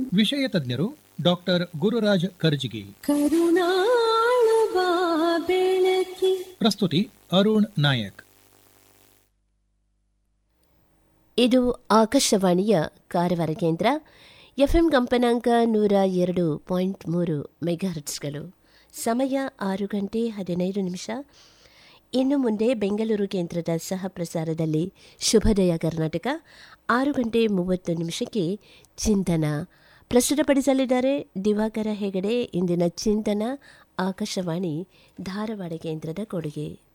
ವಿಷಯ ತಜ್ಞರು ಡಾಕ್ಟರ್ ಗುರುರಾಜ್ ಕರ್ಜಿಗಿ ಕರುಣಾಳುವ ಬೆಳಕಿ ಪ್ರಸ್ತುತಿ ಅರುಣ್ ನಾಯಕ್ ಇದು ಆಕಾಶವಾಣಿಯ ಕಾರವಾರ ಕೇಂದ್ರ ಎಫ್ಎಂ ಕಂಪನಾಂಕ ನೂರ ಎರಡು ಪಾಯಿಂಟ್ ಮೂರು ಮೆಗಾಹರ್ಟ್ಸ್ಗಳು ಸಮಯ ಆರು ಗಂಟೆ ಹದಿನೈದು ನಿಮಿಷ ಇನ್ನು ಮುಂದೆ ಬೆಂಗಳೂರು ಕೇಂದ್ರದ ಸಹ ಪ್ರಸಾರದಲ್ಲಿ ಶುಭೋದಯ ಕರ್ನಾಟಕ ಆರು ಗಂಟೆ ಮೂವತ್ತು ನಿಮಿಷಕ್ಕೆ ಚಿಂತನ ಪ್ರಸ್ತುತಪಡಿಸಲಿದ್ದಾರೆ ದಿವಾಕರ ಹೆಗಡೆ ಇಂದಿನ ಚಿಂತನ ಆಕಾಶವಾಣಿ ಧಾರವಾಡ ಕೇಂದ್ರದ ಕೊಡುಗೆ